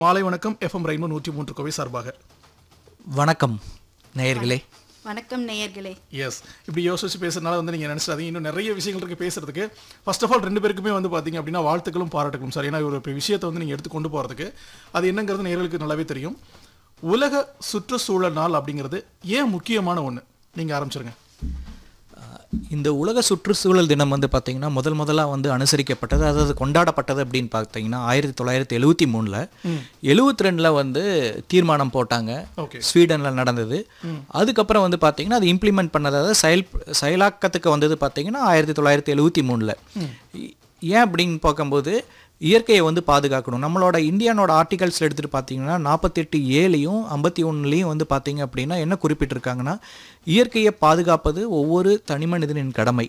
மாலை வணக்கம் FM rainbow நூற்றி மூன்று கோவை சார்பாக வணக்கம் நேயர்களே வணக்கம் நேயர்களே எஸ் இப்படி யோசிச்சு பேசுறதுனால வந்து நீங்கள் நினச்சிடாதீங்க இன்னும் நிறைய விஷயங்கள் இருக்குது பேசுறதுக்கு ஃபர்ஸ்ட் ஆஃப் ஆல் ரெண்டு பேருக்குமே வந்து பார்த்தீங்க அப்படின்னா வாழ்த்துக்களும் பாராட்டுகளும் சார் ஏன்னா ஒரு பெரிய விஷயத்தை வந்து நீங்கள் எடுத்து கொண்டு போகிறதுக்கு அது என்னங்கிறது நேயர்களுக்கு நல்லாவே தெரியும் உலக சுற்றுச்சூழல் நாள் அப்படிங்கிறது ஏன் முக்கியமான ஒன்று நீங்கள் ஆரம்பிச்சிருங்க இந்த உலக சுற்றுச்சூழல் தினம் வந்து பார்த்தீங்கன்னா முதல் முதலாக வந்து அனுசரிக்கப்பட்டது அதாவது கொண்டாடப்பட்டது அப்படின்னு பார்த்தீங்கன்னா ஆயிரத்தி தொள்ளாயிரத்தி எழுவத்தி மூணில் எழுவத்தி ரெண்டில் வந்து தீர்மானம் போட்டாங்க ஓகே ஸ்வீடனில் நடந்தது அதுக்கப்புறம் வந்து பார்த்தீங்கன்னா அது இம்ப்ளிமெண்ட் பண்ணது அதாவது செயல் செயலாக்கத்துக்கு வந்தது பார்த்தீங்கன்னா ஆயிரத்தி தொள்ளாயிரத்தி எழுவத்தி மூணில் ஏன் அப்படின்னு பார்க்கும்போது இயற்கையை வந்து பாதுகாக்கணும் நம்மளோட இந்தியானோட ஆர்டிகல்ஸில் எடுத்துகிட்டு பார்த்தீங்கன்னா நாற்பத்தெட்டு ஏழையும் ஐம்பத்தி ஒன்றுலேயும் வந்து பார்த்தீங்க அப்படின்னா என்ன குறிப்பிட்டிருக்காங்கன்னா இயற்கையை பாதுகாப்பது ஒவ்வொரு தனி மனிதனின் கடமை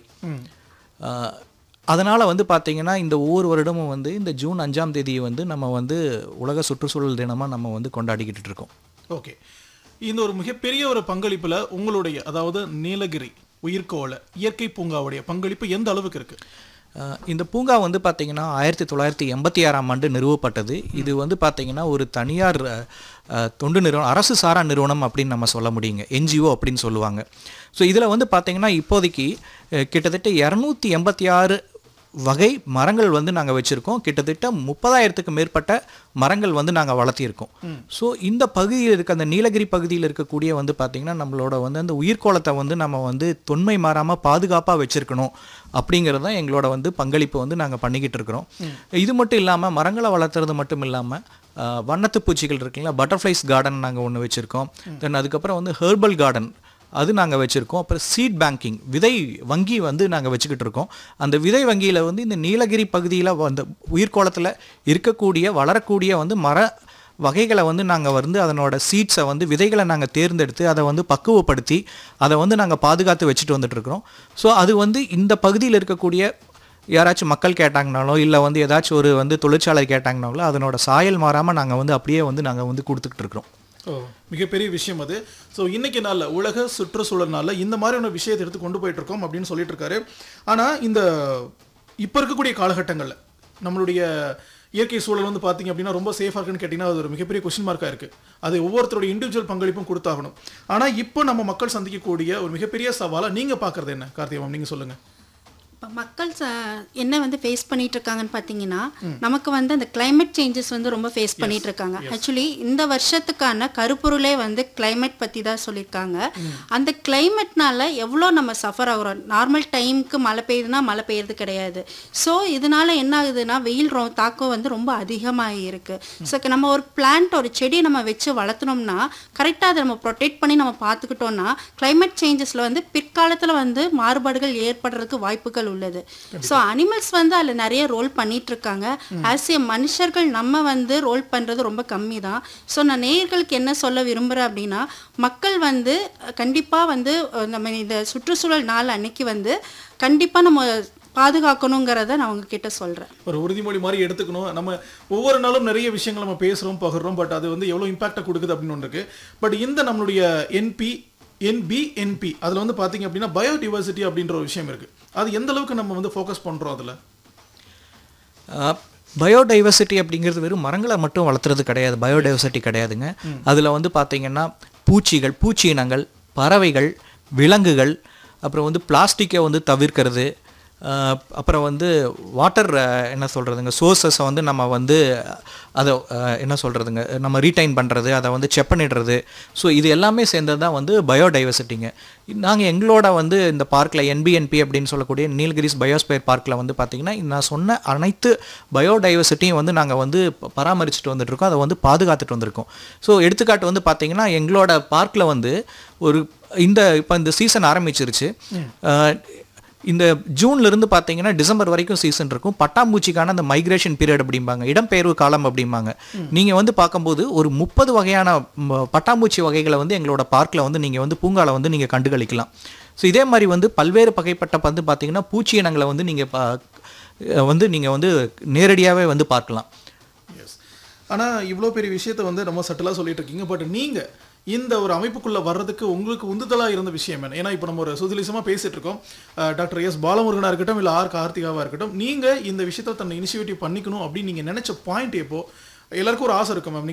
ஆஹ், அதனால் வந்து பார்த்தீங்கன்னா இந்த ஒவ்வொரு வருடமும் வந்து இந்த ஜூன் அஞ்சாம் தேதியை வந்து நம்ம வந்து உலக சுற்றுச்சூழல் தினமாக நம்ம வந்து கொண்டாடிக்கிட்டு இருக்கோம் ஓகே இந்த ஒரு மிகப்பெரிய ஒரு பங்களிப்புல உங்களுடைய அதாவது நீலகிரி உயிர்கோள இயற்கை பூங்காவுடைய பங்களிப்பு எந்த அளவுக்கு இருக்கு அஹ் இந்த பூங்கா வந்து பார்த்தீங்கன்னா ஆயிரத்தி தொள்ளாயிரத்தி எண்பத்தி ஆறாம் ஆண்டு நிறுவப்பட்டது இது வந்து பார்த்தீங்கன்னா ஒரு தனியார் அஹ், அஹ், தொண்டு நிறுவனம் அரசு சாரா நிறுவனம் அப்படின்னு நம்ம சொல்ல முடியுங்க என்ஜிஓ அப்படின்னு சொல்லுவாங்க ஸோ இதில் வந்து பார்த்தீங்கன்னா இப்போதைக்கு அஹ், கிட்டத்தட்ட இரநூத்தி எண்பத்தி ஆறு வகை மரங்கள் வந்து நாங்கள் வச்சுருக்கோம் கிட்டத்தட்ட முப்பதாயிரத்துக்கு மேற்பட்ட மரங்கள் வந்து நாங்கள் வளர்த்திருக்கோம் ஸோ இந்த பகுதியில் இருக்க அந்த நீலகிரி பகுதியில் இருக்கக்கூடிய வந்து பார்த்திங்கன்னா நம்மளோட வந்து அந்த உயிர்கோளத்தை வந்து நம்ம வந்து தொன்மை மாறாமல் பாதுகாப்பாக வச்சுருக்கணும் அப்படிங்கிறது தான் எங்களோட வந்து பங்களிப்பு வந்து நாங்கள் பண்ணிக்கிட்டு இருக்கிறோம் இது மட்டும் இல்லாமல் மரங்களை வளர்த்துறது மட்டும் இல்லாமல் வண்ணத்து பூச்சிகள் இருக்குங்களா பட்டர்ஃப்ளைஸ் கார்டன் நாங்கள் ஒன்று வச்சுருக்கோம் தென் அதுக்கப்புறம் வந்து ஹெர்பல் கார்டன் அது நாங்கள் வச்சுருக்கோம் அப்புறம் சீட் பேங்கிங் விதை வங்கி வந்து நாங்கள் வச்சுக்கிட்டு இருக்கோம் அந்த விதை வங்கியில் வந்து இந்த நீலகிரி பகுதியில் அந்த உயிர்கோளத்தில் இருக்கக்கூடிய வளரக்கூடிய வந்து மர வகைகளை வந்து நாங்கள் வந்து அதனோட சீட்ஸை வந்து விதைகளை நாங்கள் தேர்ந்தெடுத்து அதை வந்து பக்குவப்படுத்தி அதை வந்து நாங்கள் பாதுகாத்து வச்சுட்டு வந்துட்டு இருக்கிறோம் ஸோ அது வந்து இந்த பகுதியில் இருக்கக்கூடிய யாராச்சும் மக்கள் கேட்டாங்கனாலோ இல்லை வந்து ஏதாச்சும் ஒரு வந்து தொழிற்சாலை கேட்டாங்கனாலோ அதனோட சாயல் மாறாமல் நாங்கள் வந்து அப்படியே வந்து நாங்கள் வந்து கொடுத்துக்கிட்டு இருக்கிறோம் ஓ மிகப்பெரிய விஷயம் அது ஸோ இன்னைக்கு நாளில் உலக சுற்றுச்சூழல் நாளில் இந்த மாதிரியான விஷயத்தை எடுத்து கொண்டு போயிட்டு இருக்கோம் அப்படின்னு சொல்லிட்டு இருக்காரு ஆனால் இந்த இப்போ இருக்கக்கூடிய காலகட்டங்களில் நம்மளுடைய இயற்கை சூழல் வந்து பார்த்தீங்க அப்படின்னா ரொம்ப சேஃபாக இருக்குன்னு கேட்டிங்கன்னா அது ஒரு மிகப்பெரிய கொஸ்டின் மார்க்காக இருக்குது அது ஒவ்வொருத்தரோட இண்டிவிஜுவல் பங்களிப்பும் கொடுத்தாகணும் ஆனால் இப்போ நம்ம மக்கள் சந்திக்கக்கூடிய ஒரு மிகப்பெரிய சவாலை நீங்கள் பார்க்குறது என்ன கார்த்திகமாம் நீங்கள் சொல்லுங்கள் இப்போ மக்கள் ச- என்ன வந்து ஃபேஸ் பண்ணிட்டு இருக்காங்கன்னு பார்த்தீங்கன்னா நமக்கு வந்து அந்த climate சேஞ்சஸ் வந்து ரொம்ப ஃபேஸ் பண்ணிட்டு இருக்காங்க ஆக்சுவலி இந்த வருஷத்துக்கான கருப்பொருளே வந்து climate பற்றி தான் சொல்லியிருக்காங்க அந்த கிளைமேட்னால எவ்வளோ நம்ம சஃபர் ஆகுறோம் நார்மல் டைமுக்கு மழை பெய்யுதுன்னா மழை பெய்யுறது கிடையாது ஸோ இதனால என்ன ஆகுதுன்னா வெயில் ரொ தாக்கம் வந்து ரொம்ப அதிகமாக இருக்கு ஸோ நம்ம ஒரு பிளான்ட் ஒரு செடியை நம்ம வச்சு வளர்த்துனோம்னா கரெக்டாக அதை நம்ம ப்ரொடெக்ட் பண்ணி நம்ம பார்த்துக்கிட்டோம்னா climate சேஞ்சஸில் வந்து பிற்காலத்தில் வந்து மாறுபாடுகள் ஏற்படுறதுக்கு வாய்ப்புகள் உள்ளது ஸோ அனிமல்ஸ் வந்து அதில் நிறைய ரோல் பண்ணிட்டு இருக்காங்க ஆஸ் ஏ மனுஷர்கள் நம்ம வந்து ரோல் பண்ணுறது ரொம்ப கம்மி தான் ஸோ நான் நேயர்களுக்கு என்ன சொல்ல விரும்புகிறேன் அப்படின்னா மக்கள் வந்து கண்டிப்பாக வந்து அஹ், நம்ம இந்த சுற்றுச்சூழல் நாள் அன்னைக்கு வந்து கண்டிப்பாக நம்ம பாதுகாக்கணுங்கிறத நான் உங்ககிட்ட சொல்கிறேன் ஒரு உறுதிமொழி மாதிரி எடுத்துக்கணும் நம்ம ஒவ்வொரு நாளும் நிறைய விஷயங்கள் நம்ம பேசுகிறோம் பகிர்றோம் பட் அது வந்து எவ்வளோ இம்பாக்டை கொடுக்குது அப்படின்னு ஒன்று இருக்கு பட் இந்த நம்மளுடைய என்பி என்பிஎன்பி அதில் வந்து பார்த்தீங்க அப்படின்னா பயோடிவர்சிட்டி அப்படின்ற ஒரு விஷயம் இருக்கு அது எந்த அளவுக்கு நம்ம வந்து ஃபோக்கஸ் பண்ணுறோம் அதில் பயோடைவர்சிட்டி அப்படிங்கிறது வெறும் மரங்களை மட்டும் வளர்த்துறது கிடையாது பயோடைவர்சிட்டி கிடையாதுங்க அதில் வந்து பார்த்தீங்கன்னா பூச்சிகள் பூச்சி இனங்கள் பறவைகள் விலங்குகள் அப்புறம் வந்து பிளாஸ்டிக்கை வந்து தவிர்க்கிறது அஹ், அப்புறம் வந்து வாட்டர் என்ன சொல்கிறதுங்க சோர்சஸை வந்து நம்ம வந்து அதை அஹ், என்ன சொல்கிறதுங்க நம்ம ரீடைன் பண்ணுறது அதை வந்து செக் பண்ணிடுறது ஸோ இது எல்லாமே சேர்ந்தது தான் வந்து பயோடைவர்சிட்டிங்க நாங்கள் எங்களோட வந்து இந்த பார்க்கில் என்பிஎன்பி அப்படின்னு சொல்லக்கூடிய நீலகிரிஸ் பயோஸ்பயர் பார்க்கில் வந்து பார்த்திங்கன்னா நான் சொன்ன அனைத்து பயோடைவர்சிட்டியும் வந்து நாங்கள் வந்து ப- பராமரிச்சுட்டு வந்துட்டு இருக்கோம் அதை வந்து பாதுகாத்துட்டு வந்திருக்கோம் ஸோ எடுத்துக்காட்டு வந்து பார்த்திங்கன்னா எங்களோட பார்க்கில் வந்து ஒரு இந்த இப்போ இந்த சீசன் ஆரம்பிச்சிருச்சு அஹ், இந்த ஜூன்ல இருந்து பார்த்தீங்கன்னா டிசம்பர் வரைக்கும் சீசன் இருக்கும் பட்டாம்பூச்சிக்கான அந்த மைக்ரேஷன் பீரியட் அப்படிம்பாங்க இடம்பெயர்வு காலம் அப்படிம்பாங்க நீங்கள் வந்து பார்க்கும்போது ஒரு முப்பது வகையான ம, பட்டாம்பூச்சி வகைகளை வந்து எங்களோட பார்க்கில் வந்து நீங்கள் வந்து பூங்கால வந்து நீங்கள் கண்டுகளிக்கலாம் ஸோ இதே மாதிரி வந்து பல்வேறு வகைப்பட்ட வந்து பார்த்தீங்கன்னா பூச்சி இனங்களை வந்து நீங்கள் வந்து நீங்கள் வந்து நேரடியாகவே வந்து பார்க்கலாம் எஸ் ஆனால் இவ்வளோ பெரிய விஷயத்தை வந்து நம்ம சட்டலாக சொல்லிட்டு இருக்கீங்க பட் நீங்கள் இந்த ஒரு அமைப்புக்குள்ள வர்றதுக்கு உங்களுக்கு உந்துதலா இருந்த விஷயம் என்ன ஏன்னா இப்போ நம்ம ஒரு சுதலிசமா பேசிட்டு இருக்கோம் அஹ் டாக்டர் எஸ் பாலமுருகனா இருக்கட்டும் இல்ல ஆர் கார்த்திகாவா இருக்கட்டும் நீங்க இந்த விஷயத்த தன்னை இனிஷியேட்டிவ் பண்ணிக்கணும் அப்படின்னு நீங்க நினைச்ச பாயிண்ட் எப்போ எல்லாருக்கும் ஒரு ஆசை இருக்கும் மேம்